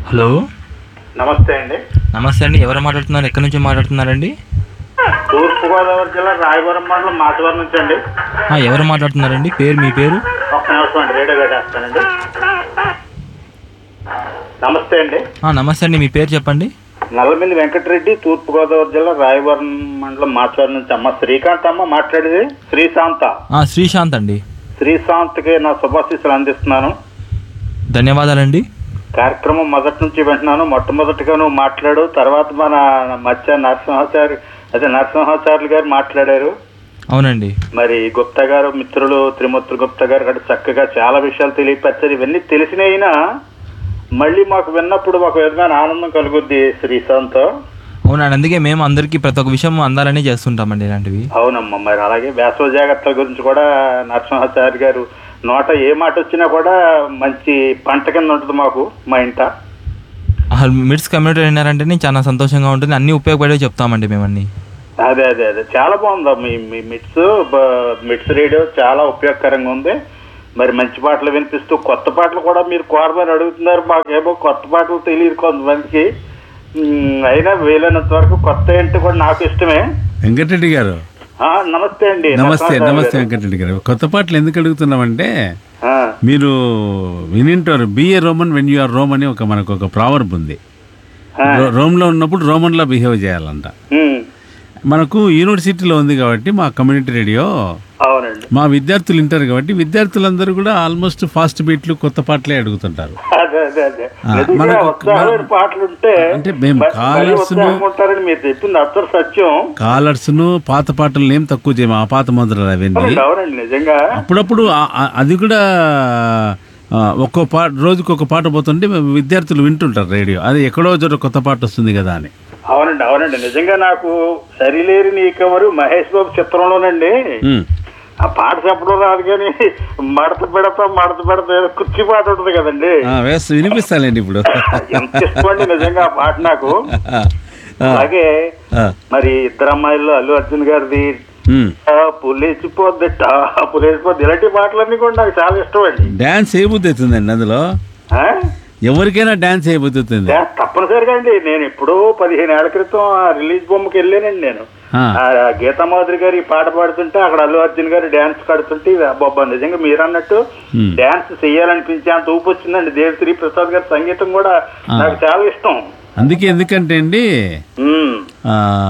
Hello నమస్తే అండి నమస్తే అండి ఎవరు మాట్లాడుతున్నారు ఎక్కడి నుంచి మాట్లాడుతున్నారండి తూర్పుగోదావరి జిల్లా రాయవరం మండలం మాచవరం నుంచి అండి ఆ, ఎవరు మాట్లాడుతున్నారండి పేరు మీ పేరు ఒక్క నిమిషం అండి రేడియో పెట్టేస్తానండి నమస్తే అండి ఆ, నమస్తే అండి మీ పేరు చెప్పండి నల్లమిల్లి వెంకటరెడ్డి తూర్పుగోదావరి జిల్లా రాయవరం మండలం మాచవరం నుంచి అమ్మ శ్రీకాంత్ అమ్మ మాట్లాడేది శ్రీశాంత ఆ, శ్రీశాంత్ అండి శ్రీశాంత్కి నా శుభాశీస్సులు అందిస్తున్నాను ధన్యవాదాలండి కార్యక్రమం మొదటి నుంచి వింటున్నాను మొట్టమొదటిగా నువ్వు మాట్లాడు తర్వాత మన మధ్య నరసింహాచారి అదే నరసింహాచార్యులు గారు మాట్లాడారు అవునండి మరి గుప్తా గారు మిత్రులు త్రిమూర్తులు గుప్తా గారు కూడా చక్కగా చాలా విషయాలు తెలియపరిచారు ఇవన్నీ తెలిసినైనా మళ్ళీ మాకు విన్నప్పుడు ఒక విధమైన ఆనందం కలుగుద్ది శ్రీశాంత్ అవునండి అందుకే మేము అందరికీ ప్రతి ఒక్క విషయం అందాలని చేస్తుంటామండి ఇలాంటివి అవునమ్మా మరి అలాగే వేసవ జాగ్రత్తల గురించి కూడా నరసింహాచారి గారు నోట ఏ మాట వచ్చినా కూడా మంచి పంట కింద ఉంటుంది మాకు మా ఇంట అసలు మిడ్స్ కమ్యూనిటీ విన్నారంటేనే చాలా సంతోషంగా ఉంటుంది అన్ని ఉపయోగపడే చెప్తామండి మేము అన్ని అదే అదే అదే చాలా బాగుందా మీ మీ మిట్స్ బ- మిట్స్ రేడియో చాలా ఉపయోగకరంగా ఉంది మరి మంచి పాటలు వినిపిస్తూ కొత్త పాటలు కూడా మీరు కోరమని అడుగుతున్నారు మాకేమో కొత్త పాటలు తెలియదు కొంతమందికి ఉమ్, అయినా వీలైనంత వరకు కొత్త ఏంటి కూడా నాకు ఇష్టమే వెంకటరెడ్డి గారు ఆ, నమస్తే అండి నమస్తే నరసింహారావు నమస్తే గారు. వెంకటరెడ్డి గారు కొత్త పాటలు ఎందుకు అడుగుతున్నామంటే ఆ, మీరు వినింటారు be a Roman when you are Rome అని ఒక మనకు ఒక ప్రావర్బ్ ఉంది ఆ, రో- రోమ్లో ఉన్నప్పుడు రోమన్లా బిహేవ్ చేయాలంట ఉమ్, మనకు యూనివర్సిటీలో ఉంది కాబట్టి మా కమ్యూనిటీ రేడియో అవునండి మా విద్యార్థులు వింటారు కాబట్టి విద్యార్థులందరూ కూడా ఆల్మోస్ట్ ఫాస్ట్ బీట్లు కొత్త పాటలే అడుగుతుంటారు అదే అదే అదే ఆ, నిజంగా మనకు- ఉత్సాహమైన మన- పాటలు ఉంటే అంటే మేము మరి- మరి కాలర్స్ను- ఉత్సాహంగా ఉంటారని మీరు చెప్పింది అత్తరు సత్యం కాలర్స్ను పాత పాటలు ఏం తక్కువ చేయము ఆ పాత మొదలు అవన్నీ అవునండి, అవునండి నిజంగా అప్పుడప్పుడు ఆ- ఆ- అది కూడా ఆ, ఒక్కో పాట రోజుకి ఒక పాట పోతుంటే మేము విద్యార్థులు వింటుంటారు రేడియో అది ఎక్కడో చోట కొత్త పాట వస్తుంది కదా అని అవునండి అవునండి నిజంగా నాకు సరిలేరి నీకెవరు మహేష్ బాబు చిత్రంలోనండి ఉమ్. ఆ పాట చెప్పడం రాదు కానీ మడత పెడతా మడత పెడతా ఏదో కుర్చీ పాట ఉంటుంది కదండి ఆ, వేస్త వినిపిస్తానండి ఇప్పుడు ఎంత ఇష్టం అండి నిజంగా ఆ పాట నాకు ఆ, ఆ, అలాగే ఆ, మరి ఇద్దరు అమ్మాయిలు అల్లు అర్జున్ గారిది ఉమ్. పులేసిపోద్ది పులేసిపోద్ది ఇలాంటి పాటలన్నీ కూడా నాకు చాలా ఇష్టం అండి డాన్స్ ఏ బుద్ధి అవుతుందండి అందులో ఆ? ఎవరికైనా డాన్స్ ఏ బుద్ధి అవుతుంది డా- తప్పనిసరిగా అండి నేను ఎప్పుడో పదిహేను ఏళ్ల క్రితం ఆ రిలీజ్ బొమ్మకి వెళ్ళానండి నేను ఆ, ఆ గీతామాధురి గారు ఈ పాట పాడుతుంటే అక్కడ అల్లు అర్జున్ గారు డాన్స్ కడుతుంటే బాబా నిజంగా మీరు అన్నట్టు Hmm. డాన్స్ చేయాలనిపించే అంత ఊపు వచ్చిందండి దేవిశ్రీ ప్రసాద్ గారి సంగీతం కూడా Ah. నాకు చాలా ఇష్టం అందుకే ఎందుకంటే అండి ఉమ్, ఆ,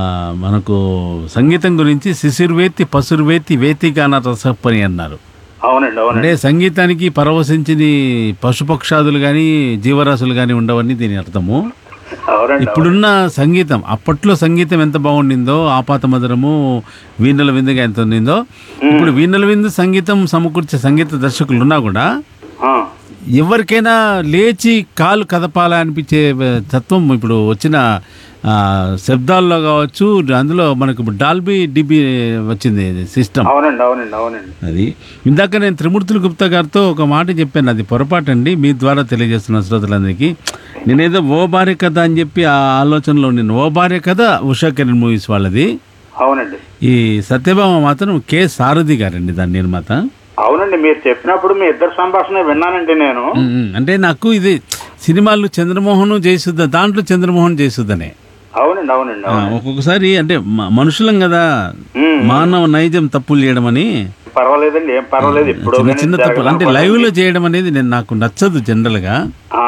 మనకు సంగీతం గురించి శిశుర్వేత్తి పసురువేత్తి వేతిగాన రసపని అన్నారు అవునండి అంటే అవునండి సంగీతానికి పరవశించింది పశుపక్షాదులు కానీ జీవరాశులు కానీ ఉండవని దీని అర్థము అవునండి ఇప్పుడున్న సంగీతం అప్పట్లో సంగీతం ఎంత బాగుండిందో ఆపాత మధురము వీణల విందుగా ఎంత ఉండిందో ఇప్పుడు వీణల విందు సంగీతం సమకూర్చే సంగీత దర్శకులు ఉన్నా కూడా ఆ, ఎవరికైనా లేచి కాలు కదపాల అనిపించే తత్వం ఇప్పుడు వచ్చిన ఆ, శబ్దాల్లో కావచ్చు అందులో మనకు డాల్బీ డిబి వచ్చింది సిస్టమ్ అవునండి అవునండి అవునండి అది ఇందాక నేను త్రిమూర్తులు గుప్తా గారితో ఒక మాట చెప్పాను అది పొరపాటు అండి మీ ద్వారా తెలియజేస్తున్న శ్రోతలందరికీ నేనేదో ఓ భార్య కథ అని చెప్పి ఆ ఆలోచనలో నేను ఓ భార్య కథ ఉషా కిరణ్ మూవీస్ వాళ్ళది అవునండి ఈ సత్యభామ మాత్రం కె సారథి గారండి దాని నిర్మాత అవునండి మీరు చెప్పినప్పుడు మీ ఇద్దరు సంభాషణ విన్నానండి నేను ఉమ్, ఉమ్. అంటే నాకు ఇది సినిమాలు చంద్రమోహన్ జయసుద్ధ దాంట్లో చంద్రమోహన్ జయసుద్ధనే అవునండి అవునండి ఆ, అవును ఒక్కొక్కసారి అంటే మ- మనుషులం కదా ఉమ్, మానవ నైజం తప్పులు చేయడం అని పర్వాలేదండి ఏం పర్వాలేదు ఇప్పుడు చిన్న చిన్న తప్పులు అంటే లైవ్ లో చేయడం అనేది నేను నాకు నచ్చదు జనరల్ గా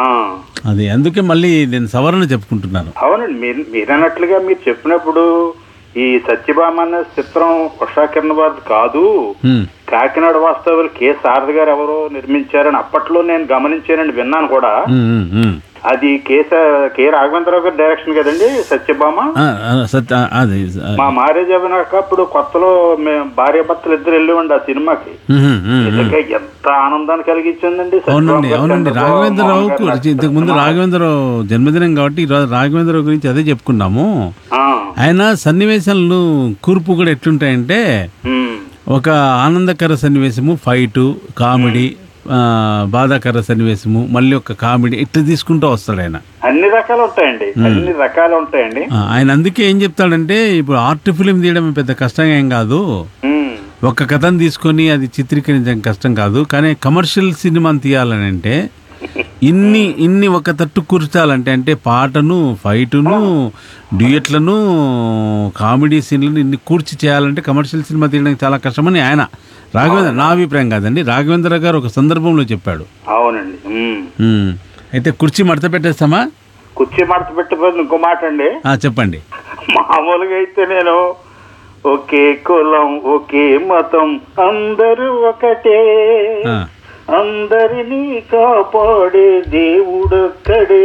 అది అందుకే మళ్ళీ నేను సవరణ చెప్పుకుంటున్నాను అవునండి మీరు మీరు అన్నట్లుగా మీరు చెప్పినప్పుడు ఈ సత్యభామ అనే చిత్రం ఉషా కిరణ్ వారిది కాదు ఉమ్, కాకినాడ వాస్తవులు కె శారద గారు ఎవరో నిర్మించారని అప్పట్లో నేను గమనించానండి విన్నాను కూడా ఉమ్, ఉమ్, ఉమ్. అది కె స- కె రాఘవేంద్రరావు గారి డైరెక్షన్ కదండి సత్యభామ ఆ, ఆ, సత్య ఆ, అది ఆ, మా మ్యారేజ్ అయినాక అప్పుడు కొత్తలో మేము భార్య భర్తలు ఇద్దరు వెళ్ళివ్వండి ఆ సినిమాకి ఉమ్, ఉమ్, ఉమ్. నిజంగా ఎంత ఆనందాన్ని కలిగించిందండి సత్యభామ అవునండి గారు, అవునండి చంద్రబాబు రాఘవేంద్రరావుకు మోహన్ గారు ఇంతకు ముందు రాఘవేంద్రరావు జన్మదినం కాబట్టి ఈరోజు రాఘవేంద్రరావు గురించి అదే చెప్పుకున్నాము ఆ, ఆయన సన్నివేశాలు కూర్పు కూడా ఎట్లుంటాయంటే ఉమ్, ఒక ఆనందకర సన్నివేశము ఫైటు కామెడీ ఆ, బాధాకర సన్నివేశము మళ్ళీ ఒక కామెడీ ఇట్లా తీసుకుంటూ వస్తాడు ఆయన అన్ని రకాలు ఉంటాయండి అన్ని రకాలు ఉంటాయండి ఆ, ఆయన అందుకే ఏం చెప్తాడంటే ఇప్పుడు ఆర్ట్ ఫిలిం తీయడం పెద్ద కష్టంగా ఏం కాదు ఉమ్, ఒక కథను తీసుకొని అది చిత్రీకరించడం కష్టం కాదు కానీ కమర్షియల్ సినిమాని తీయాలని అంటే ఇన్ని ఇన్ని ఒక తట్టు కూర్చాలంటే అంటే పాటను ఫైటును డ్యూయట్లను కామెడీ సీన్లను ఇన్ని కూర్చి చేయాలంటే కమర్షియల్ సినిమా తీయడానికి చాలా కష్టమని ఆయన రాఘవేంద్ర నా అభిప్రాయం కాదండి రాఘవేంద్ర గారు ఒక సందర్భంలో చెప్పాడు అవునండి ఉమ్. ఉమ్. అయితే కుర్చీ మడత పెట్టేస్తామా కుర్చీ మడత పెట్టిపోయింది ఇంకో మాట అండి ఆ, చెప్పండి మామూలుగా అయితే నేను ఒకే కులం ఒకే మతం అందరూ ఒకటే ఆ. అందరినీ కాపాడే దేవుడొక్కడే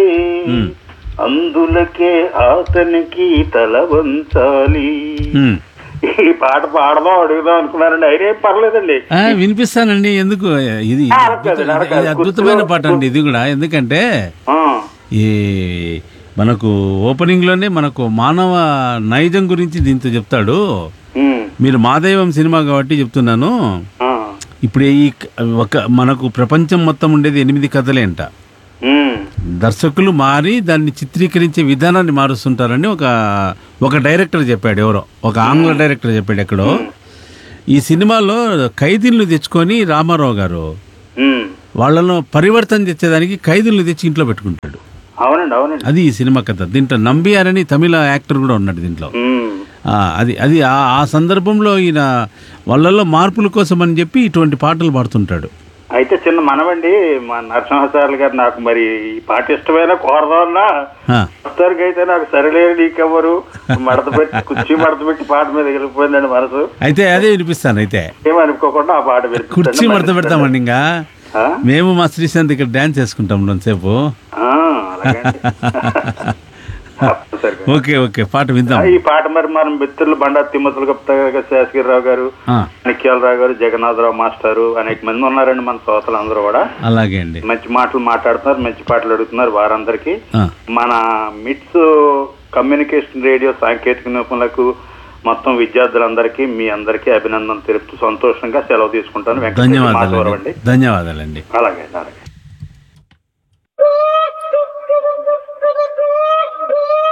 అందులకే అతనికి తల వంచాలి ఉమ్. ఈ పాట పాడదాం అడుగుదాం అనుకున్నానండి అయినా ఏం పర్లేదండి ఆ, వినిపిస్తానండి ఎందుకు ఇది ఆ, అడగదు, అద్భుత- అడగదు. ఇది అద్భుతమైన పాట అండి ఇది కూడా ఎందుకంటే ఆ, ఈ మనకు ఓపెనింగ్లోనే మనకు మానవ నైజం గురించి దీంతో చెప్తాడు ఉమ్, మీరు మాదైవం సినిమా కాబట్టి చెప్తున్నాను ఆ, ఇప్పుడు ఈ క- ఒక మనకు ప్రపంచం మొత్తం ఉండేది ఎనిమిది కథలే అంట ఉమ్, దర్శకులు మారి దాన్ని చిత్రీకరించే విధానాన్ని మారుస్తుంటారని ఒక ఒక డైరెక్టర్ చెప్పాడు ఎవరో ఒక ఆంగ్ల డైరెక్టర్ చెప్పాడు ఎక్కడో ఈ సినిమాలో ఖైదీలను తెచ్చుకొని రామారావు గారు ఉమ్. వాళ్ళను పరివర్తన తెచ్చేదానికి ఖైదీలను తెచ్చి ఇంట్లో పెట్టుకుంటాడు అవునండి అవునండి అది ఈ సినిమా కథ దీంట్లో నంబియార్ అని తమిళ యాక్టర్ కూడా ఉన్నాడు దీంట్లో ఉమ్, ఆ, అది అది ఆ ఆ సందర్భంలో ఈయన వాళ్ళల్లో మార్పుల కోసం అని చెప్పి ఇటువంటి పాటలు పాడుతుంటాడు అయితే చిన్న మనవండి మా నరసింహసారులు గారు నాకు మరి ఈ పాట ఇష్టమైన కోరదాన్నా ఆ, ప్రస్తుతానికి అయితే నాకు సరిలేరు నీకెవరు మడత పెట్టి కుర్చీ మడత పెట్టి పాట మీద వెళ్ళిపోయిందండి మనసు అయితే అదే వినిపిస్తాను అయితే ఏమనుకోకుండా ఆ పాట వినిపించండి. కుర్చీ మడత పెడతామండి ఇంకా ఆ? మేము మా శ్రీశాంత్ ఇక్కడ డ్యాన్స్ చేసుకుంటాం కొంతసేపు ఆ, అలాగండి. తప్పనిసరిగా. ఓకే ఓకే పాట విందాం ఈ పాట మరి మన మిత్రులు బండా తిమ్మతులు గుప్తా గారు శేషగిరిరావు గారు ఆ, నిఖ్యాలరావు గారు జగన్నాథరావు మాస్టారు అనేక మంది ఉన్నారండి మన శ్రోతలు అందరూ కూడా అలాగే అండి మంచి మాటలు మాట్లాడుతున్నారు మంచి పాటలు అడుగుతున్నారు వారందరికీ ఆ, మన మిట్స్ కమ్యూనికేషన్ రేడియో సాంకేతిక నిపుణులకు మొత్తం విద్యార్థులందరికీ మీ అందరికీ అభినందన తెలుపుతూ సంతోషంగా సెలవు తీసుకుంటాను వెంకటరెడ్డి ధన్యవాదాలండి మాధవరావు అండి ధన్యవాదాలండి అలాగే అలాగే